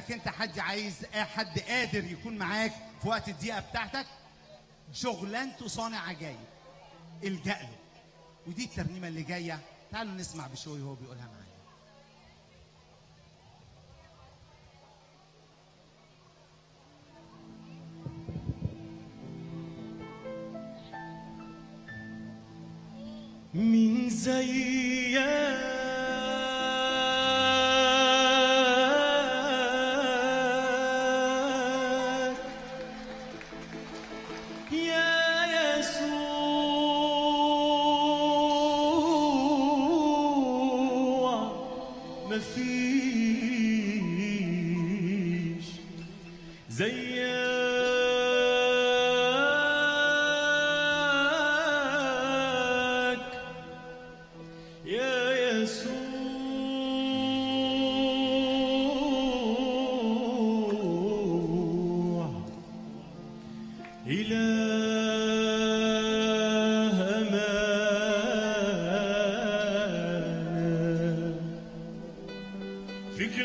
انك انت حد عايز حد قادر يكون معاك في وقت الضيقه بتاعتك شغلانته صانع عجايب الجا له ودي الترنيمه اللي جايه تعالوا نسمع بشوي وهو بيقولها معانا مين زيك يا يسوع مفيش زيك يا يسوع إله أمانة فيك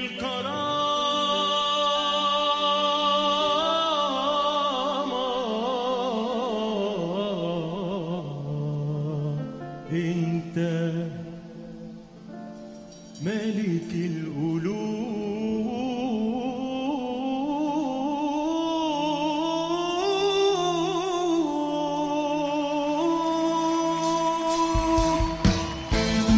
الكرامة انت ملك القلوب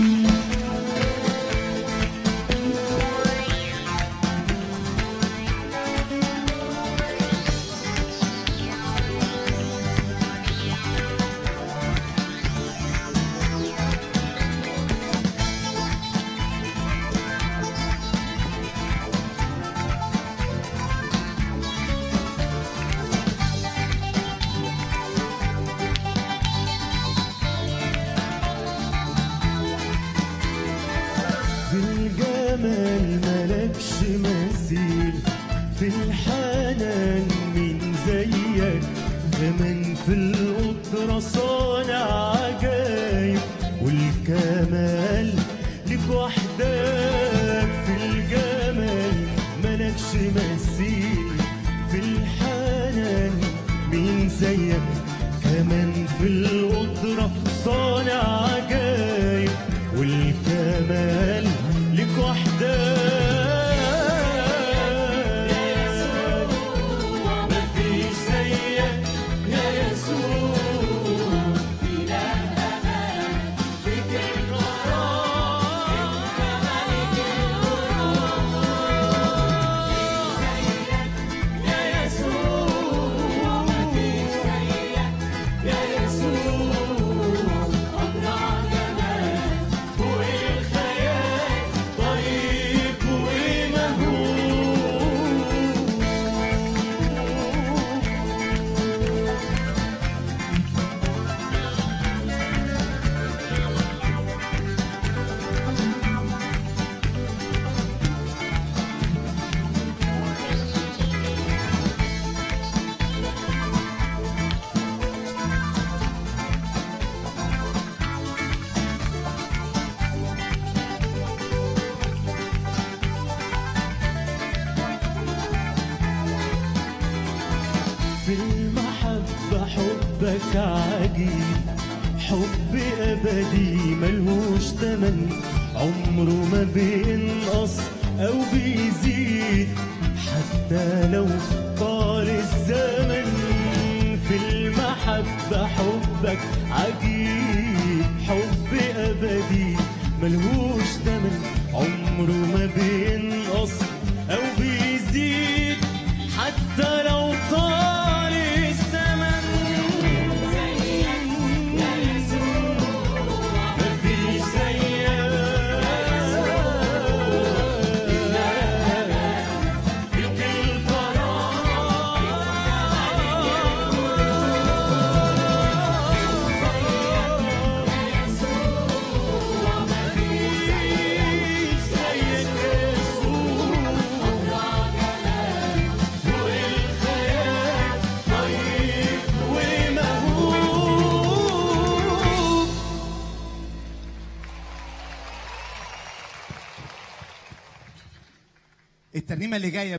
في الجمال ملكش مثيل في الحنان من زيك كمان في القدرة صانع عجايب والكمال لك وحدك في الجمال ملكش مثيل في الحنان مين زيك كمان في القدرة صانع عجايب والكمال لك وحدك مفيش زيك يا يسوع فيك الكرامة يا يسوع مفيش زيك يا يسوع أبرع جمال فوق الخيال طيب ومهول في المحبة حبك عجيب حب أبدي ملهوش تمن عمره ما بينقص أو بيزيد حتى لو طال الزمن في المحبة حبك عجيب حب أبدي ملهوش تمن عمره ما بينقص أو بيزيد حتى لو طال الزمن مفيش زيك فيك الكرامة مفيش زيك يسوع فوق الخيال طيب ومهوب الترنيمه اللي جايه